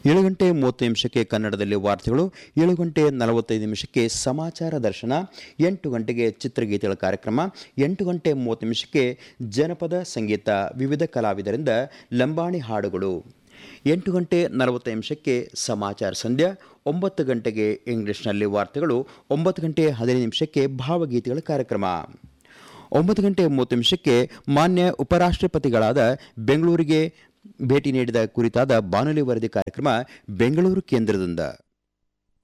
ಏಳು ಗಂಟೆ ಮೂವತ್ತು ನಿಮಿಷಕ್ಕೆ ಕನ್ನಡದಲ್ಲಿ ವಾರ್ತೆಗಳು ಏಳು ಗಂಟೆ ನಲವತ್ತೈದು ನಿಮಿಷಕ್ಕೆ ಸಮಾಚಾರ ದರ್ಶನ ಎಂಟು ಗಂಟೆಗೆ ಚಿತ್ರಗೀತೆಗಳ ಕಾರ್ಯಕ್ರಮ ಎಂಟು ಗಂಟೆ ಮೂವತ್ತು ನಿಮಿಷಕ್ಕೆ ಜನಪದ ಸಂಗೀತ ವಿವಿಧ ಕಲಾವಿದರಿಂದ ಲಂಬಾಣಿ ಹಾಡುಗಳು ಎಂಟು ಗಂಟೆ ನಲವತ್ತು ನಿಮಿಷಕ್ಕೆ ಸಮಾಚಾರ ಸಂಧ್ಯಾ ಒಂಬತ್ತು ಗಂಟೆಗೆ ಇಂಗ್ಲಿಷ್ನಲ್ಲಿ ವಾರ್ತೆಗಳು ಒಂಬತ್ತು ಗಂಟೆ ಹದಿನೈದು ನಿಮಿಷಕ್ಕೆ ಭಾವಗೀತೆಗಳ ಕಾರ್ಯಕ್ರಮ ಒಂಬತ್ತು ಗಂಟೆ ಮೂವತ್ತು ನಿಮಿಷಕ್ಕೆ ಮಾನ್ಯ ಉಪರಾಷ್ಟ್ರಪತಿಗಳಾದ ಬೆಂಗಳೂರಿಗೆ ಭೇಟಿ ನೀಡಿದ ಕುರಿತಾದ ಬಾನುಲಿ ವರದಿ ಕಾರ್ಯಕ್ರಮ ಬೆಂಗಳೂರು ಕೇಂದ್ರದಿಂದ